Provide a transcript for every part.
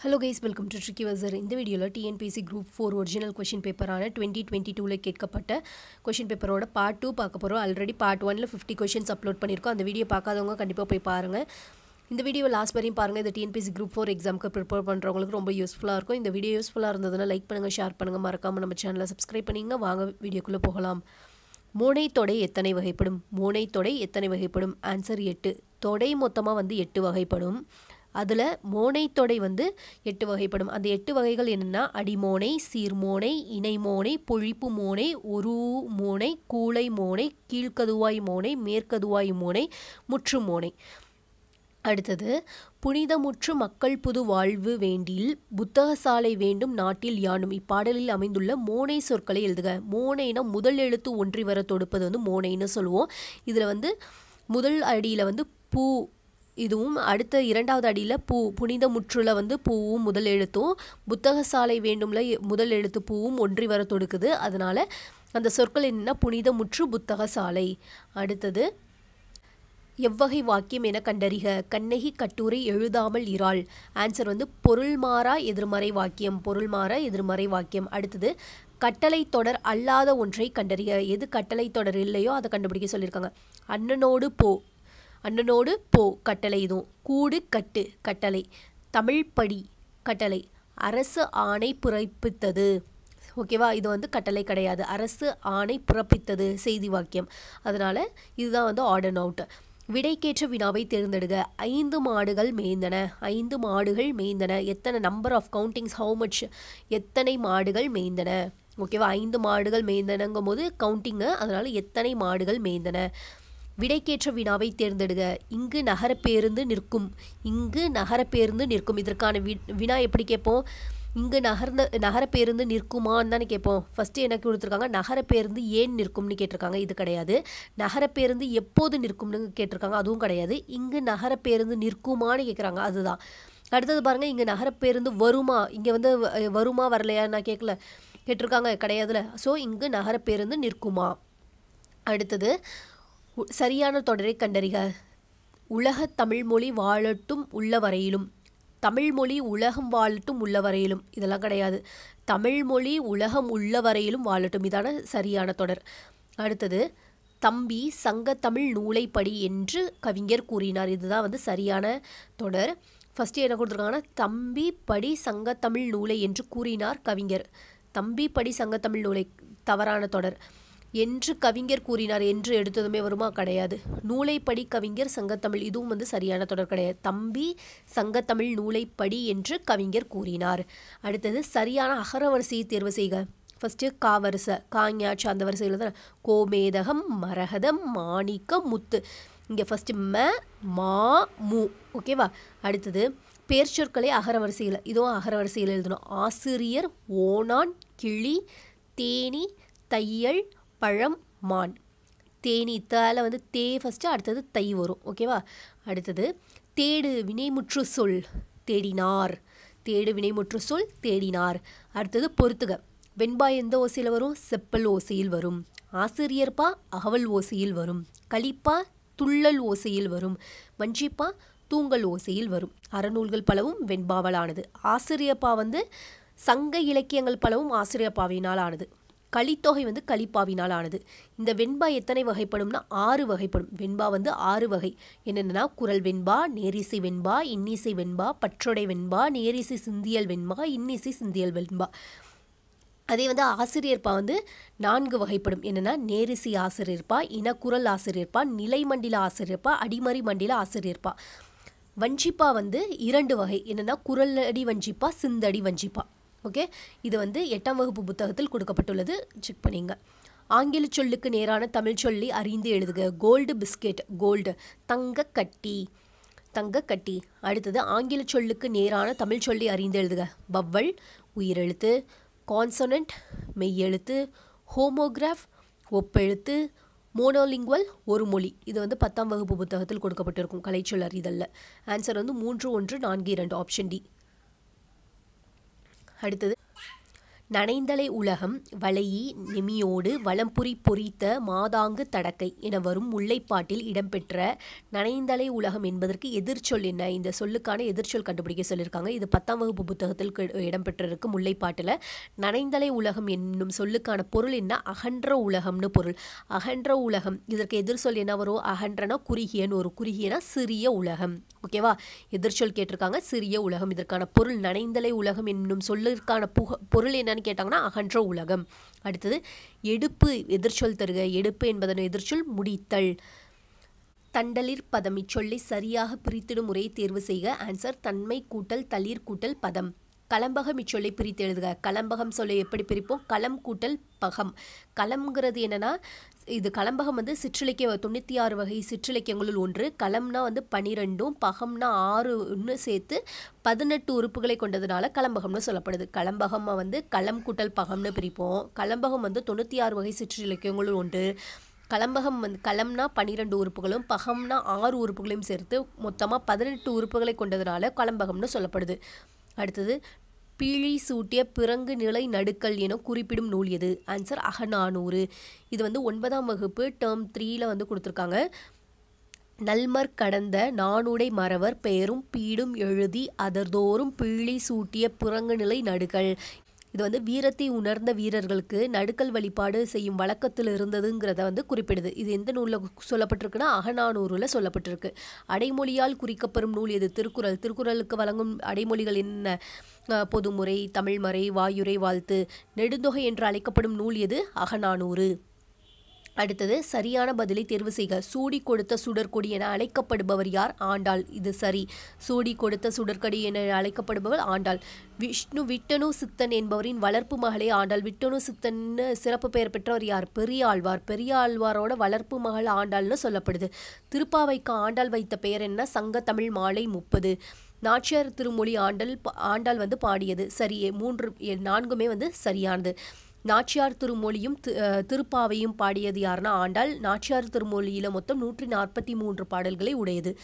hello guys welcome to tricky வசர் இந்த வீடியோவில் TNPSC group four original question பேப்பரான டுவெண்ட்டி டுவெண்ட்டி டூவில் கேட்கப்பட்ட கொஷின் பேப்பரோட பார்ட் டூ பார்க்க போகிறோம் ஆல்ரெடி பார்ட் ஒனில் ஃபிஃப்டி கொஷின்ஸ் அப்லோட் பண்ணியிருக்கோம் அந்த வீடியோ பார்க்காதவங்க கண்டிப்பாக போய் பாருங்கள் இந்த வீடியோ லாஸ்ட் வரையும் பாருங்கள் இந்த டிஎன்பிசி குரூப் ஃபோர் எக்ஸாமுக்கு ப்ரிப்பேர் பண்ணுறவங்களுக்கு ரொம்ப யூஸ்ஃபுல்லாக இருக்கும் இந்த வீடியோ யூஸ்ஃபுல்லாக இருந்ததுன்னா லைக் பண்ணுங்கள் ஷேர் பண்ணுங்கள் மறக்காமல் நம்ம சேனலை சப்ஸ்கிரைப் பண்ணிங்க வாங்க வீடியோக்குள்ளே போகலாம் மோனை தொடை எத்தனை வகைப்படும் மோனை தொடை எத்தனை வகைப்படும் ஆன்சர் எட்டு தொடை மொத்தமாக வந்து எட்டு வகைப்படும் அதில் மோனை தொடை வந்து எட்டு வகைப்படும் அந்த எட்டு வகைகள் என்னென்னா அடிமோனை சீர்மோனை இணைமோனை பொழிப்பு மோனை ஒரு மோனை கூளை மோனை கீழ்க்கதுவாய் மோனை மேற்கதுவாய் மோனை முற்று மோனை அடுத்தது புனிதமுற்று மக்கள் புது வாழ்வு வேண்டில் புத்தகசாலை வேண்டும் நாட்டில் யானும் இப்பாடலில் அமைந்துள்ள மோனை சொற்களை எழுதுக மோனைனா முதல் எழுத்து ஒன்றி வர தொடுப்பது வந்து மோனைன்னு சொல்லுவோம் இதில் வந்து முதல் அடியில் வந்து பூ இதுவும் அடுத்த இரண்டாவது அடியில் பூ புனித முற்றுல வந்து பூவும் முதல் எழுத்தும் புத்தகசாலை வேண்டும்ல முதல் எழுத்து பூவும் ஒன்றி வர தொடுக்குது அதனால் அந்த சொற்கள் என்னென்னா புனித முற்று புத்தகசாலை அடுத்தது எவ்வகை வாக்கியம் என கண்டறிக கண்ணகி கட்டுரை எழுதாமல் இராள் ஆன்சர் வந்து பொருள் மாறா எதிர்மறை வாக்கியம் பொருள் மாறா எதிர்மறை வாக்கியம் அடுத்தது கட்டளை தொடர் அல்லாத ஒன்றை கண்டறிக எது கட்டளை தொடர் இல்லையோ அதை கண்டுபிடிக்க சொல்லியிருக்காங்க அண்ணனோடு போ அண்ணனோடு போ கட்டளை இதுவும் கூடு கட்டு கட்டளை தமிழ் படி கட்டளை அரசு ஆணை பிறப்பித்தது ஓகேவா இது வந்து கட்டளை கிடையாது அரசு ஆணை பிறப்பித்தது செய்தி வாக்கியம் அதனால் இதுதான் வந்து ஆர்டர் அவுட் விடைக்கேற்ற வினாவை தேர்ந்தெடுக ஐந்து மாடுகள் மேய்ந்தன ஐந்து மாடுகள் மேய்ந்தன எத்தனை number of countings how much எத்தனை மாடுகள் மேய்ந்தன ஓகேவா ஐந்து மாடுகள் மேய்ந்தனங்கும் போது கவுண்டிங்கு அதனால் எத்தனை மாடுகள் மேய்ந்தன விடைக்கேற்ற வினாவை தேர்ந்தெடுக இங்கு நகர பேருந்து நிற்கும் இங்கு நகர பேருந்து நிற்கும் இதற்கான வி வினா எப்படி கேட்போம் இங்கு நகர்ந்த நகர பேருந்து நிற்குமான்னு தானே கேட்போம் ஃபஸ்ட்டு எனக்கு கொடுத்துருக்காங்க நகர பேருந்து ஏன் நிற்கும்னு கேட்டிருக்காங்க இது கிடையாது நகர பேருந்து எப்போது நிற்கும்னு கேட்டிருக்காங்க அதுவும் கிடையாது இங்கு நகர பேருந்து நிற்குமான்னு கேட்குறாங்க அதுதான் அடுத்தது பாருங்கள் இங்கே நகர பேருந்து வருமா இங்கே வந்து வருமா வரலையா நான் கேட்கல கேட்டிருக்காங்க கிடையாதுல ஸோ இங்கு நகர பேருந்து நிற்குமா அடுத்தது சரியான தொடரை கண்டறிக உலக தமிழ்மொழி வாழட்டும் உள்ள வரையிலும் தமிழ்மொழி உலகம் வாழட்டும் உள்ள வரையிலும் இதெல்லாம் கிடையாது தமிழ்மொழி உலகம் உள்ள வரையிலும் வாழட்டும் இதான சரியான தொடர் அடுத்தது தம்பி சங்க தமிழ் நூலை படி என்று கவிஞர் கூறினார் இதுதான் வந்து சரியான தொடர் ஃபஸ்ட்டு என்ன கொடுத்துருக்காங்கன்னா தம்பி படி சங்கத்தமிழ் நூலை என்று கூறினார் கவிஞர் தம்பி படி சங்கத்தமிழ் நூலை தவறான தொடர் என்று கவிஞர் கூறினார் என்று எடுத்ததுமே வருமா கிடையாது நூலை படி கவிஞர் சங்கத்தமிழ் இதுவும் வந்து சரியான தொடர் கிடையாது தம்பி சங்கத்தமிழ் நூலை படி என்று கவிஞர் கூறினார் அடுத்தது சரியான அகரவரிசையை தேர்வு செய்க ஃபஸ்ட்டு கா வரிசை காஞாச்சு அந்த வரிசையில் தான் கோமேதகம் மரகதம் மாணிக்கம் முத்து இங்கே ஃபஸ்ட்டு ம மா மு ஓகேவா அடுத்தது பேர் சொற்களை அகரவரிசையில் இதுவும் அகரவரிசையில் எழுதணும் ஆசிரியர் ஓனான் கிளி தேனி தையல் பழம் மான் தேனி தால வந்து தே ஃபஸ்ட்டு அடுத்தது தை வரும் ஓகேவா அடுத்தது தேடு வினைமுற்று சொல் தேடினார் தேடு வினைமுற்று சொல் தேடினார் அடுத்தது பொறுத்துக வெண்பா எந்த ஓசையில் வரும் செப்பல் ஓசையில் வரும் ஆசிரியர்பா அகவல் ஓசையில் வரும் களிப்பா துள்ளல் ஓசையில் வரும் வஞ்சிப்பா தூங்கல் ஓசையில் வரும் அறநூல்கள் பலவும் வெண்பாவலானது ஆசிரியப்பா வந்து சங்க இலக்கியங்கள் பலவும் ஆசிரியப்பாவினால் ஆனது களித்தொகை வந்து களிப்பாவினால் ஆனது இந்த வெண்பா எத்தனை வகைப்படும்னா ஆறு வகைப்படும் வெண்பா வந்து ஆறு வகை என்னென்னா குரல் வெண்பா நேரிசை வெண்பா இன்னிசை வெண்பா பற்றொடை வெண்பா நேரிசை சிந்தியல் வெண்பா இன்னிசை சிந்தியல் வெண்பா அதே வந்து ஆசிரியர்ப்பா வந்து நான்கு வகைப்படும் என்னென்னா நேரிசை ஆசிரியர்ப்பா இனக்குரல் ஆசிரியர்ப்பா நிலைமண்டில ஆசிரியர்ப்பா அடிமறி மண்டில ஆசிரியர்ப்பா வஞ்சிப்பா வந்து இரண்டு வகை என்னென்னா குரலடி வஞ்சிப்பா சிந்தடி வஞ்சிப்பா ஓகே இது வந்து எட்டாம் வகுப்பு புத்தகத்தில் கொடுக்கப்பட்டுள்ளது செக் பண்ணிங்க ஆங்கில சொல்லுக்கு நேரான தமிழ் சொல்லி அறிந்து எழுதுக கோல்டு பிஸ்கெட் கோல்டு தங்க கட்டி தங்க கட்டி அடுத்தது ஆங்கில சொல்லுக்கு நேரான தமிழ் சொல்லி அறிந்து எழுதுக பவ்வல் உயிரெழுத்து கான்சனண்ட் மெய்யெழுத்து ஹோமோகிராஃப் ஒப்பெழுத்து மோனோலிங்குவல் ஒரு மொழி இது வந்து பத்தாம் வகுப்பு புத்தகத்தில் கொடுக்கப்பட்டிருக்கும் கலைச்சொல் அறிதல்ல ஆன்சர் வந்து மூன்று ஒன்று நான்கு இரண்டு ஆப்ஷன் டி அடுத்தது நனைந்தலை உலகம் வளையி நெமியோடு வளம்புரி பொறித்த மாதாங்கு தடக்கை என வரும் முல்லைப்பாட்டில் இடம்பெற்ற நனைந்தலை உலகம் என்பதற்கு எதிர்ச்சொல் என்ன இந்த சொல்லுக்கான எதிர்ச்சொல் கண்டுபிடிக்க சொல்லியிருக்காங்க இது பத்தாம் வகுப்பு புத்தகத்தில் கி- இடம்பெற்றிருக்கு முல்லைப்பாட்டில் நனைந்தலை உலகம் என்னும் சொல்லுக்கான பொருள் என்ன அகன்ற உலகம்னு பொருள் அகன்ற உலகம் இதற்கு எதிர்ச்சொல் என்ன வரும் அகன்றனா குறுகியன்னு ஒரு குறுகியனா சிறிய உலகம் ஓகேவா எதிர்ச்சொல் கேட்டிருக்காங்க சிறிய உலகம் இதற்கான பொருள் நனைந்தலை உலகம் என்னும் சொல்லிற்கான புக பொருள் என்னன்னு கேட்டாங்கன்னா அகன்ற உலகம் அடுத்தது எடுப்பு எதிர்ச்சொல் தருக எடுப்பு என்பதன் எதிர்ச்சொல் முடித்தல் தண்டலிர் பதம் இச்சொல்லை சரியாக பிரித்திடும் முறையை தேர்வு செய்க ஆன்சர் தன்மை கூட்டல் தளிர் கூட்டல் பதம் கலம்பகம் இச்சொல்லை பிரித்து எழுதுக கலம்பகம் சொல்லை எப்படி பிரிப்போம் களம் கூட்டல் பகம் களம்ங்கிறது என்னன்னா இது கலம்பகம் வந்து சிற்றிலக்கிய தொண்ணூற்றி ஆறு வகை சிற்றிலக்கியங்களுள் ஒன்று களம்னா வந்து பனிரெண்டும் பகம்னா ஆறுன்னு சேர்த்து பதினெட்டு உறுப்புகளை கொண்டதுனால கலம்பகம்னு சொல்லப்படுது கலம்பகம் வந்து களம் கூட்டல் பகம்னு பிரிப்போம் கலம்பகம் வந்து தொண்ணூற்றி ஆறு வகை சிற்றிலக்கியங்களுள் ஒன்று கலம்பகம் வந்து களம்னா பன்னிரெண்டு உறுப்புகளும் பகம்னா ஆறு உறுப்புகளையும் சேர்த்து மொத்தமாக பதினெட்டு உறுப்புகளை கொண்டதுனால கலம்பகம்னு சொல்லப்படுது அடுத்தது பீழி சூட்டிய பிறங்கு நிலை நடுக்கல் என குறிப்பிடும் நூல் எது ஆன்சர் அகநானூறு இது வந்து ஒன்பதாம் வகுப்பு டேர்ம் த்ரீல வந்து கொடுத்துருக்காங்க நல்மர் கடந்த நானுடை மறவர் பெயரும் பீடும் எழுதி அதர்தோறும் பீழி சூட்டிய பிறங்கு நிலை நடுகள் இது வந்து வீரத்தை உணர்ந்த வீரர்களுக்கு நடுக்கல் வழிபாடு செய்யும் வழக்கத்தில் இருந்ததுங்கிறத வந்து குறிப்பிடுது இது எந்த நூலில் சொல்லப்பட்டிருக்குன்னா அகநானூறில் சொல்லப்பட்டிருக்கு அடைமொழியால் குறிக்கப்பெறும் நூல் எது திருக்குறள் திருக்குறளுக்கு வழங்கும் அடைமொழிகள் என்ன அஹ், பொதுமுறை தமிழ்மறை வாயுரை வாழ்த்து நெடுந்தொகை என்று அழைக்கப்படும் நூல் எது அகநானூறு அடுத்தது சரியான பதிலை தேர்வு செய்க சூடி கொடுத்த சுடற்கொடி என அழைக்கப்படுபவர் யார் ஆண்டாள் இது சரி சூடி கொடுத்த சுடற்கொடி என அழைக்கப்படுபவர் ஆண்டாள் விஷ்ணு விட்டனு சித்தன் என்பவரின் வளர்ப்பு மகளே ஆண்டாள் விட்டனு சித்தன்னு சிறப்பு பெயர் பெற்றவர் யார் பெரிய ஆழ்வார் பெரிய ஆழ்வாரோட வளர்ப்பு மகள் ஆண்டாள்னு சொல்லப்படுது திருப்பாவைக்கு ஆண்டாள் வைத்த பெயர் என்ன சங்க தமிழ் மாலை முப்பது நாச்சியார் திருமொழி ஆண்டாள் ப- ஆண்டாள் வந்து பாடியது சரி மூன்று எ- நான்குமே வந்து சரியானது நாச்சியார் திருமொழியும் தி- அஹ் திருப்பாவையும் பாடியது யாருன்னா ஆண்டாள் நாச்சியார் திருமொழியில மொத்தம் நூற்றி நாற்பத்தி மூன்று பாடல்களை உடையது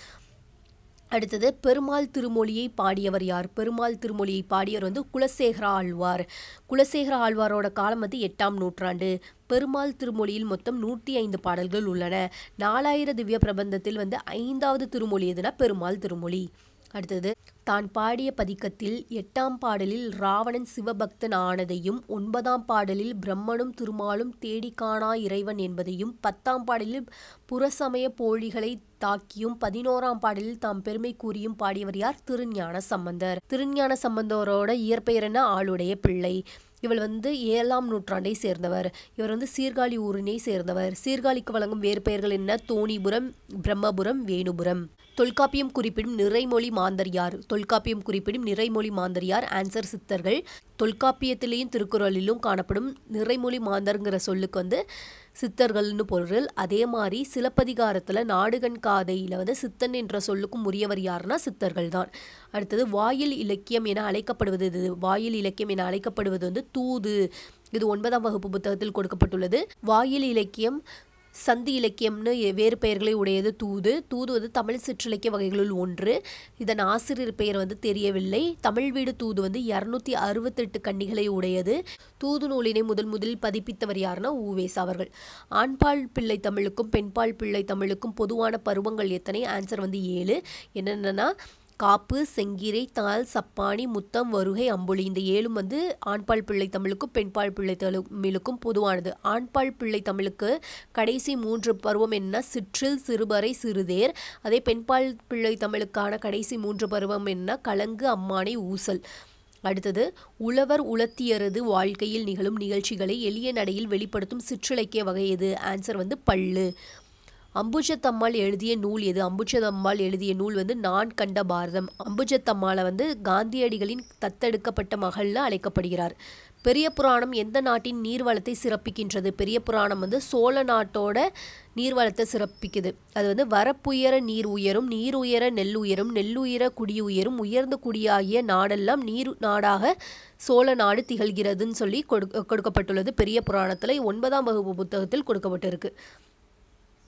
அடுத்தது பெருமாள் திருமொழியை பாடியவர் யார் பெருமாள் திருமொழியை பாடியவர் வந்து குலசேகர ஆழ்வார் குலசேகர ஆழ்வாரோட காலம் வந்து எட்டாம் நூற்றாண்டு பெருமாள் திருமொழியில் மொத்தம் நூற்றி ஐந்து பாடல்கள் உள்ளன நாலாயிர திவ்ய பிரபந்தத்தில் வந்து ஐந்தாவது திருமொழி எதுனா பெருமாள் திருமொழி அடுத்தது தான் பாடிய பதிக்கத்தில் எட்டாம் பாடலில் ராவணன் சிவபக்தன் ஆனதையும் ஒன்பதாம் பாடலில் பிரம்மனும் திருமாலும் தேடி காணா இறைவன் என்பதையும் பத்தாம் பாடலில் புறசமய போழிகளை தாக்கியும் பதினோராம் பாடலில் தாம் பெருமை கூறியும் பாடியவர் யார் திருஞான சம்பந்தர் திருஞான சம்பந்தரோட இயற்பெயர் என்ன ஆளுடைய பிள்ளை இவள் வந்து ஏழாம் நூற்றாண்டை சேர்ந்தவர் இவர் வந்து சீர்காழி ஊரினை சேர்ந்தவர் சீர்காழிக்கு வழங்கும் வேறு பெயர்கள் என்ன தோணிபுரம் பிரம்மபுரம் வேணுபுரம் தொல்காப்பியம் குறிப்பிடும் நிறைமொழி மாந்தர் யார் தொல்காப்பியம் குறிப்பிடும் நிறைமொழி மாந்தர் யார் ஆன்சர் சித்தர்கள் தொல்காப்பியத்திலேயும் திருக்குறளிலும் காணப்படும் நிறைமொழி மாந்தர்ங்கிற சொல்லுக்கு வந்து சித்தர்கள்னு பொருள் அதே மாதிரி சிலப்பதிகாரத்தில் நாடுகண் காதையில் வந்து சித்தன் என்ற சொல்லுக்கும் உரியவர் யாருன்னா சித்தர்கள் தான் அடுத்தது வாயில் இலக்கியம் என அழைக்கப்படுவது இது வாயில் இலக்கியம் என அழைக்கப்படுவது வந்து தூது இது ஒன்பதாம் வகுப்பு புத்தகத்தில் கொடுக்கப்பட்டுள்ளது வாயில் இலக்கியம் சந்தி இலக்கியம்னு எ- வேறு பெயர்களை உடையது தூது தூது வந்து தமிழ் சிற்றிலக்கிய வகைகளுள் ஒன்று இதன் ஆசிரியர் பெயர் வந்து தெரியவில்லை தமிழ் வீடு தூது வந்து இரநூத்தி அறுபத்தெட்டு கன்னிகளை உடையது தூது நூலினை முதல் முதலில் பதிப்பித்தவர் யாருன்னா ஊவேஸ் அவர்கள் ஆண்பால் பிள்ளை தமிழுக்கும் பெண்பால் பிள்ளை தமிழுக்கும் பொதுவான பருவங்கள் எத்தனை ஆன்சர் வந்து ஏழு என்னென்னா காப்பு செங்கிரை தாள் சப்பாணி முத்தம் வருகை அம்புலி இந்த ஏழும் வந்து ஆண்பால் பிள்ளை தமிழுக்கும் பெண்பால் பிள்ளை தமிழுக்கும் பொதுவானது ஆண்பால் பிள்ளை தமிழுக்கு கடைசி மூன்று பருவம் என்ன சிற்றில் சிறுபறை சிறுதேர் அதே பெண்பால் பிள்ளை தமிழுக்கான கடைசி மூன்று பருவம் என்ன கலங்கு அம்மானை ஊசல் அடுத்தது உழவர் உலத்தியரது வாழ்க்கையில் நிகழும் நிகழ்ச்சிகளை எளிய நடையில் வெளிப்படுத்தும் சிற்றிலக்கிய வகை எது ஆன்சர் வந்து பள்ளு அம்புஜத்தம்மாள் எழுதிய நூல் எது அம்புஜத்தம்மாள் எழுதிய நூல் வந்து நான் கண்ட பாரதம் அம்புஜத்தம்மாளை வந்து காந்தியடிகளின் தத்தெடுக்கப்பட்ட மகள்னு அழைக்கப்படுகிறார் பெரிய புராணம் எந்த நாட்டின் நீர்வளத்தை சிறப்பிக்கின்றது பெரிய புராணம் வந்து சோழ நாட்டோட நீர்வளத்தை சிறப்பிக்குது அது வந்து வரப்புயர நீர் உயரும் நீர் உயர நெல் உயரும் நெல் உயர குடி உயரும் உயர்ந்த குடியாகிய நாடெல்லாம் நீர் நாடாக சோழ நாடு திகழ்கிறதுன்னு சொல்லி கொடு கொடுக்கப்பட்டுள்ளது பெரிய புராணத்தில் ஒன்பதாம் வகுப்பு புத்தகத்தில் கொடுக்கப்பட்டிருக்கு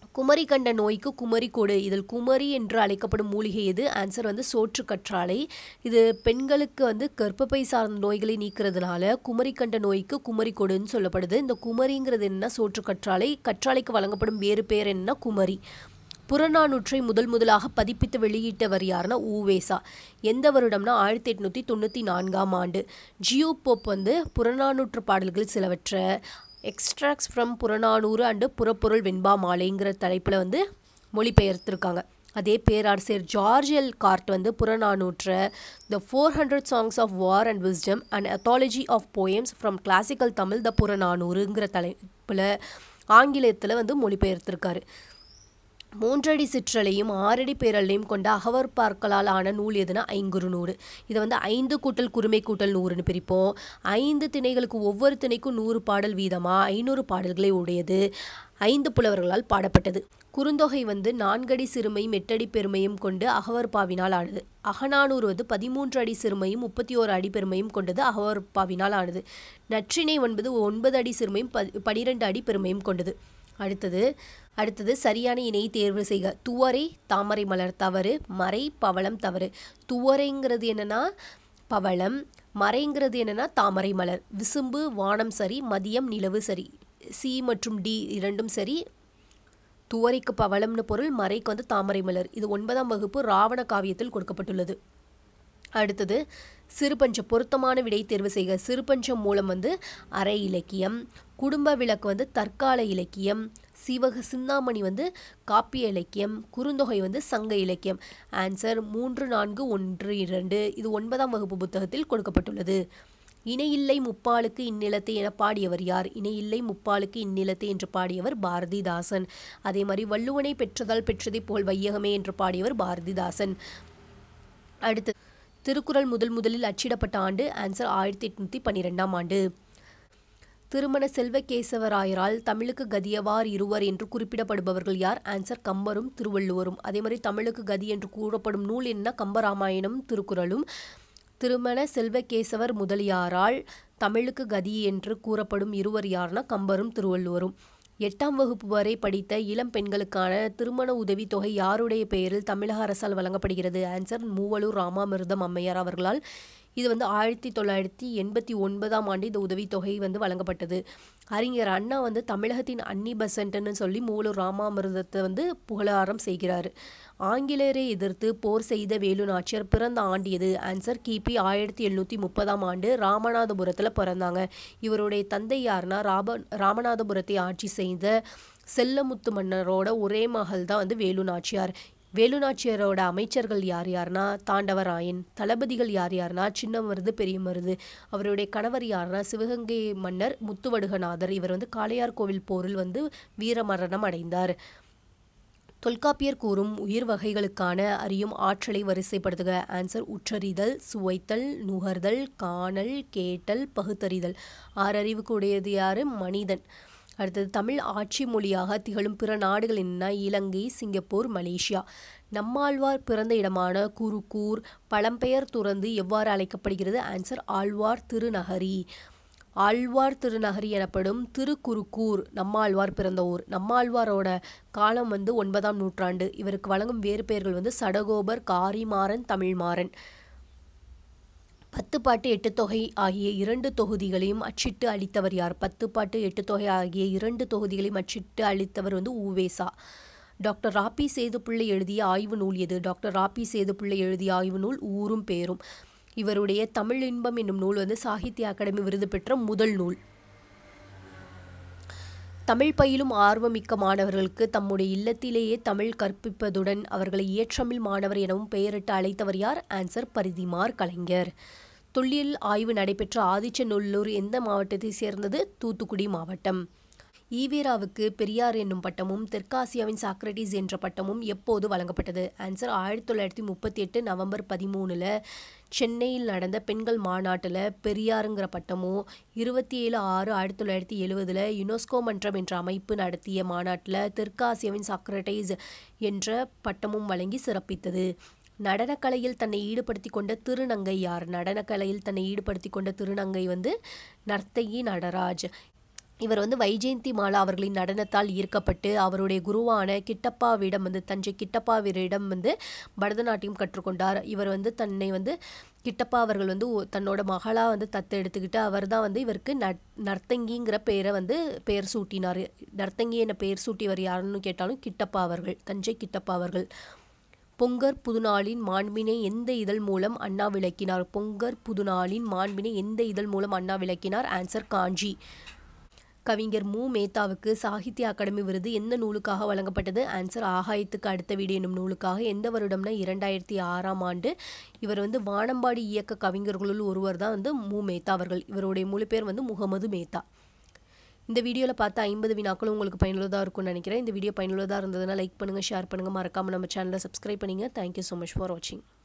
குமரி கண்ட நோய்க்கு குமரி கொடு இதில் குமரி என்று அழைக்கப்படும் மூலிகை எது ஆன்சர் வந்து சோற்று கற்றாழை இது பெண்களுக்கு வந்து கர்ப்பப்பை சார்ந்த நோய்களை நீக்கிறதுனால குமரி கண்ட நோய்க்கு குமரி கொடுன்னு சொல்லப்படுது இந்த குமரிங்கிறது என்ன சோற்று கற்றாழை கற்றாழைக்கு வழங்கப்படும் வேறு பேர் என்ன குமரி புறநானூற்றை முதல் முதலாக பதிப்பித்து வெளியிட்டவர் யாருன்னா ஊவேசா எந்த வருடம்னா ஆயிரத்தி எட்நூற்றி தொண்ணூற்றி நான்காம் ஆண்டு ஜியோ போப் வந்து புறநானூற்று பாடல்கள் சிலவற்றை எக்ஸ்ட்ராக்ட்ஸ் ஃப்ரம் புறநானூறு அண்டு புறப்பொருள் வெண்பா மாலைங்கிற தலைப்பில் வந்து மொழிபெயர்த்திருக்காங்க அதே பேராசிரியர் ஜார்ஜ் எல் கார்ட் வந்து புறநானூற்ற the four hundred songs of war and wisdom and anthology of poems from classical Tamil the புறநானூறுங்கிற தலைப்பில் ஆங்கிலத்தில் வந்து மொழிபெயர்த்திருக்காரு மூன்றடி சிற்றலையும் ஆறடி பேரலையும் கொண்ட அகவர் பார்க்கலால் ஆன நூல் எதுனா ஐங்குறு நூறு இதை வந்து ஐந்து கூட்டல் குறுமை கூட்டல் நூறுன்னு பிரிப்போம் ஐந்து திணைகளுக்கு ஒவ்வொரு திணைக்கும் நூறு பாடல் வீதமாக ஐநூறு பாடல்களை உடையது ஐந்து புலவர்களால் பாடப்பட்டது குறுந்தொகை வந்து நான்கடி சிறுமையும் எட்டடி பெருமையும் கொண்டு அகவர் பாவினால் ஆனது அகநானூறு வந்து பதிமூன்று அடி சிறுமையும் முப்பத்தி ஓரு அடி பெருமையும் கொண்டது அகவர் பாவினால் ஆனது நற்றிணை ஒன்பது ஒன்பது அடி சிறுமையும் ப பனிரெண்டு அடி பெருமையும் கொண்டது அடுத்தது அடுத்தது சரியான இணையை தேர்வு செய்க துவரை தாமரை மலர் தவறு மறை பவளம் தவறு துவரைங்கிறது என்னன்னா பவளம் மறைங்கிறது என்னன்னா தாமரை மலர் விசும்பு வானம் சரி மதியம் நிலவு சரி சி மற்றும் டி இரண்டும் சரி துவரைக்கு பவளம்னு பொருள் மறைக்கு வந்து தாமரை மலர் இது ஒன்பதாம் வகுப்பு ராவண காவியத்தில் கொடுக்கப்பட்டுள்ளது அடுத்தது சிறுபஞ்சம் பொருத்தமான விடை தேர்வு செய்க சிறுபஞ்சம் மூலம் வந்து அரை இலக்கியம் குடும்ப விளக்கு வந்து தற்கால இலக்கியம் சிவக சிந்தாமணி வந்து காப்பிய இலக்கியம் குறுந்தொகை வந்து சங்க இலக்கியம் ஆன்சர் மூன்று நான்கு ஒன்று இரண்டு இது ஒன்பதாம் வகுப்பு புத்தகத்தில் கொடுக்கப்பட்டுள்ளது இணையில்லை முப்பாலுக்கு இந்நிலத்தை என பாடியவர் யார் இணையில்லை முப்பாலுக்கு இந்நிலத்தை என்று பாடியவர் பாரதிதாசன் அதே மாதிரி வள்ளுவனை பெற்றதால் பெற்றதை போல் வையகமே என்று பாடியவர் பாரதிதாசன் அடுத்து திருக்குறள் முதல் முதலில் அச்சிடப்பட்ட ஆண்டு ஆன்சர் ஆயிரத்தி எட்நூற்றி பன்னிரெண்டாம் ஆண்டு திருமண செல்வகேசவராயரால் தமிழுக்கு கதியவார் இருவர் என்று குறிப்பிடப்படுபவர்கள் யார் ஆன்சர் கம்பரும் திருவள்ளுவரும் அதே மாதிரி தமிழுக்கு கதி என்று கூறப்படும் நூல் என்ன கம்பராமாயணம் திருக்குறளும் திருமண செல்வகேசவர் முதலியாரால் தமிழுக்கு கதி என்று கூறப்படும் இருவர் யார்னா கம்பரும் திருவள்ளுவரும் எட்டாம் வகுப்பு வரை படித்த இளம் பெண்களுக்கான திருமண உதவித் தொகை யாருடைய பெயரில் தமிழக அரசால் வழங்கப்படுகிறது ஆன்சர் மூவலூர் ராமாமிர்தம் அம்மையார் அவர்களால் இது வந்து ஆயிரத்தி தொள்ளாயிரத்தி எண்பத்தி ஒன்பதாம் ஆண்டு இந்த உதவித்தொகை வந்து வழங்கப்பட்டது அறிஞர் அண்ணா வந்து தமிழகத்தின் அன்னி பெசன்ட்னு சொல்லி மூலூர் ராமாமிர்தத்தை வந்து புகழாரம் செய்கிறார் ஆங்கிலேயரை எதிர்த்து போர் செய்த வேலு நாச்சியார் பிறந்த ஆண்டு எது ஆன்சர் கிபி ஆயிரத்தி எழுநூற்றி முப்பதாம் ஆண்டு ராமநாதபுரத்தில் பிறந்தாங்க இவருடைய தந்தை யாருன்னா ராப ராமநாதபுரத்தை ஆட்சி செய்த செல்லமுத்து மன்னரோட ஒரே மகள் தான் வந்து வேலு நாச்சியார் வேலுநாச்சியரோட அமைச்சர்கள் யார் யார்னா தாண்டவராயன் தளபதிகள் யார் யார்னா சின்ன மருது பெரிய மருது அவருடைய கணவர் யார்னா சிவகங்கை மன்னர் முத்துவடுகநாதர் இவர் வந்து காளையார் கோவில் போரில் வந்து வீரமரணம் அடைந்தார் தொல்காப்பியர் கூறும் உயிர் வகைகளுக்கான அறியும் ஆற்றலை வரிசைப்படுத்துக ஆன்சர் உற்றறிதல் சுவைத்தல் நுகர்தல் காணல் கேட்டல் பகுத்தறிதல் ஆறறிவுக்கு உடையது யாரு மனிதன் அடுத்தது தமிழ் ஆட்சி மொழியாக திகழும் பிற நாடுகள் என்ன இலங்கை சிங்கப்பூர் மலேசியா நம்மாழ்வார் பிறந்த இடமான குருக்கூர் பழம்பெயர் துறந்து எவ்வாறு அழைக்கப்படுகிறது ஆன்சர் ஆழ்வார் திருநகரி ஆழ்வார் திருநகரி எனப்படும் திருக்குறுக்கூர் நம்மாழ்வார் பிறந்த ஊர் நம்மாழ்வாரோட காலம் வந்து ஒன்பதாம் நூற்றாண்டு இவருக்கு வழங்கும் வேறு பெயர்கள் வந்து சடகோபர் காரிமாறன் தமிழ்மாறன் பத்து பாட்டு எட்டு தொகை ஆகிய இரண்டு தொகுதிகளையும் அச்சிட்டு அளித்தவர் யார் பத்து பாட்டு எட்டு தொகை ஆகிய இரண்டு தொகுதிகளையும் அச்சிட்டு அளித்தவர் வந்து ஊவேசா டாக்டர் ராபி சேதுப்பிள்ளை எழுதிய ஆய்வு நூல் எது டாக்டர் ராபி சேதுப்பிள்ளை எழுதிய ஆய்வு நூல் ஊரும் பேரும் இவருடைய தமிழ் இன்பம் என்னும் நூல் வந்து சாகித்ய அகாடமி விருது பெற்ற முதல் நூல் தமிழ் பயிலும் ஆர்வமிக்க மாணவர்களுக்கு தம்முடைய இல்லத்திலேயே தமிழ் கற்பிப்பதுடன் அவர்களை இயற்றமிழ் மாணவர் எனவும் பெயரிட்டு அழைத்தவர் யார் ஆன்சர் பரிதிமார் கலைஞர் தொல்லியல் ஆய்வு நடைபெற்ற ஆதிச்சநல்லூர் எந்த மாவட்டத்தை சேர்ந்தது தூத்துக்குடி மாவட்டம் ஈவேராவுக்கு பெரியார் என்னும் பட்டமும் தெற்காசியாவின் சாக்ரட்டிஸ் என்ற பட்டமும் எப்போது வழங்கப்பட்டது ஆன்சர் ஆயிரத்தி தொள்ளாயிரத்தி முப்பத்தி எட்டு நவம்பர் பதிமூணில் சென்னையில் நடந்த பெண்கள் மாநாட்டில் பெரியாருங்கிற பட்டமும் இருபத்தி ஏழு ஆறு ஆயிரத்தி தொள்ளாயிரத்தி எழுவதில் யுனெஸ்கோ மன்றம் என்ற அமைப்பு நடத்திய மாநாட்டில் தெற்காசியாவின் சாக்ரட்டைஸ் என்ற பட்டமும் வழங்கி சிறப்பித்தது நடனக்கலையில் தன்னை ஈடுபடுத்தி கொண்ட திருநங்கை யார் நடனக்கலையில் தன்னை ஈடுபடுத்தி கொண்ட திருநங்கை வந்து நர்த்தகி நடராஜ் இவர் வந்து வைஜெயந்தி மாலா அவர்களின் நடனத்தால் ஈர்க்கப்பட்டு அவருடைய குருவான கிட்டப்பாவிடம் வந்து தஞ்சை கிட்டப்பாவிடம் வந்து பரதநாட்டியம் கற்றுக்கொண்டார் இவர் வந்து தன்னை வந்து கிட்டப்பா அவர்கள் வந்து ஒ- தன்னோட மகளாக வந்து தத்து எடுத்துக்கிட்டு அவர் தான் வந்து இவருக்கு நட் நர்த்தங்கிங்கிற பெயரை வந்து பெயர் சூட்டினார் நர்த்தங்கி என பெயர் சூட்டியவர் யாருன்னு கேட்டாலும் கிட்டப்பா அவர்கள் தஞ்சை கிட்டப்பா அவர்கள் பொங்கர் புதுநாளின் மாண்பினை எந்த இதழ் மூலம் அண்ணா விளக்கினார் பொங்கர் புதுநாளின் மாண்பினை எந்த இதழ் மூலம் அண்ணா விளக்கினார் ஆன்சர் காஞ்சி கவிஞர் மு மேத்தாவுக்கு சாகித்ய அகாடமி விருது எந்த நூலுக்காக வழங்கப்பட்டது ஆன்சர் ஆகாயத்துக்கு அடுத்த வீடு என்னும் நூலுக்காக எந்த வருடம்னா இரண்டாயிரத்தி ஆறாம் ஆண்டு இவர் வந்து வானம்பாடி இயக்க கவிஞர்களுள் ஒருவர் தான் வந்து மு மேத்தா அவர்கள் இவருடைய முழு பேர் வந்து முகமது மேத்தா இந்த வீடியோவில் பார்த்த ஐம்பது வினாக்களும் உங்களுக்கு பயனுள்ளதாக இருக்கும்னு நினைக்கிறேன் இந்த வீடியோ பயனுள்ளதாக இருந்ததுன்னா லைக் பண்ணுங்கள் ஷேர் பண்ணுங்கள் மறக்காமல் நம்ம சேனலை சப்ஸ்கிரைப் பண்ணுங்கள் தேங்க்யூ ஸோ மச் ஃபார் வாட்சிங்